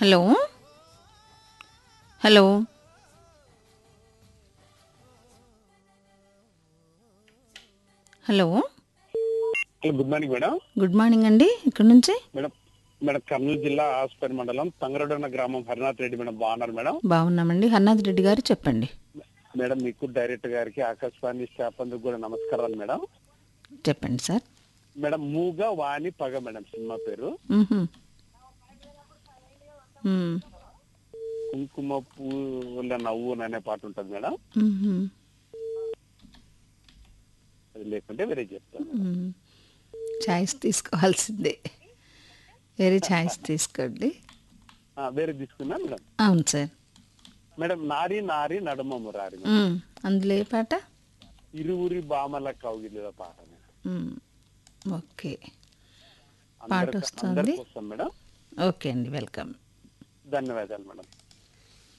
Hello hello hello hello good morning madam good morning అండి ఇక్కడ నుంచి మేడం మేడం కర్నూలు జిల్లా ఆస్పేట మండలం తంగరడన్న గ్రామం హరినాథ్ రెడ్డి మేడం బాగున్నారు మేడం బాగున్నామండి హర్నాథ్ రెడ్డి గారు చెప్పండి మేడం మీకు డైరెక్టర్ గారికి ఆకాశవాణి స్టాఫ్ అందరికి కూడా నమస్కారాలు మేడం చెప్పండి సార్ మేడం మూగ వాణి పగ మేడం సినిమా పేరు మ్మ్హ. మ్మ్. కుంకుమ పూల నవ్వు అనే పాట ఉంటుంది మేడం మ్మ్హ. అది లేకుంటే వేరే చెప్తాను మ్మ్. ఛాయిస్ తీసుకోవాల్సిందే వేరే ఛాయిస్ తీసుకోండి ఆ, వేరే తీసుకున్నా మేడం అవును సార్ మేడం నారి నారి నడుమ మురారి మేడం. మ్మ్. అందులో ఏ పాట ఇరువురి బామల కౌగిలిల పాట మేడం మ్మ్. ఓకే పాట అందరికి- వస్తుంది అందరికి వస్తాం మేడం ఓకే అండి వెల్కమ్ ధన్యవాదాలు మేడం